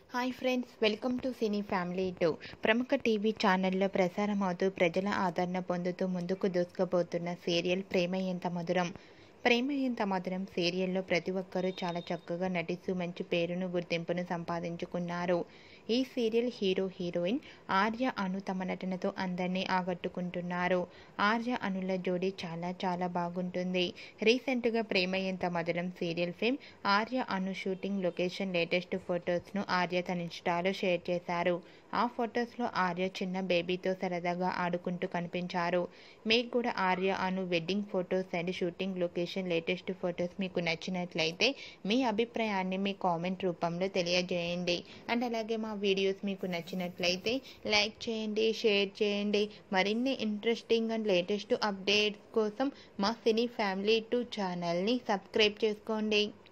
hi friends welcome to cine family two ప్రముఖ TV ఛానల్లో ప్రసారం అవుతూ ప్రజల ఆదరణ పొందుతూ ముందుకు దూసుకుపోతున్న సీరియల్ ప్రేమ ఎంత మధురం ప్రేమ ఎంత మధురం సీరియల్లో ప్రతి ఒక్కరూ చాలా చక్కగా నటిస్తూ మంచి పేరును గుర్తింపును సంపాదించుకున్నారు ఈ serial hero heroine Arya Anu తమ నటనతో అందరినీ ఆకట్టుకుంటున్నారు ఆర్య అనుల జోడీ చాలా చాలా బాగుంటుంది రీసెంట్గా Prema Entha Madhuram serial fame Arya Anu shooting location latest ఫొటోస్ను ఆర్య తన ఇన్స్టాలో షేర్ చేశారు ఆ ఫొటోస్లో ఆర్య చిన్న బేబీతో సరదాగా ఆడుకుంటూ కనిపించారు మీకు కూడా Arya Anu wedding photos and shooting location latest photos మీకు నచ్చినట్లయితే మీ అభిప్రాయాన్ని మీ కామెంట్ రూపంలో తెలియజేయండి అండ్ అలాగే మా వీడియోస్ మీకు నచ్చినట్లయితే లైక్ చేయండి షేర్ చేయండి మరిన్ని ఇంట్రెస్టింగ్ అండ్ లేటెస్ట్ అప్డేట్స్ కోసం మా సినీ ఫ్యామిలీ టూ ఛానల్ని సబ్స్క్రైబ్ చేసుకోండి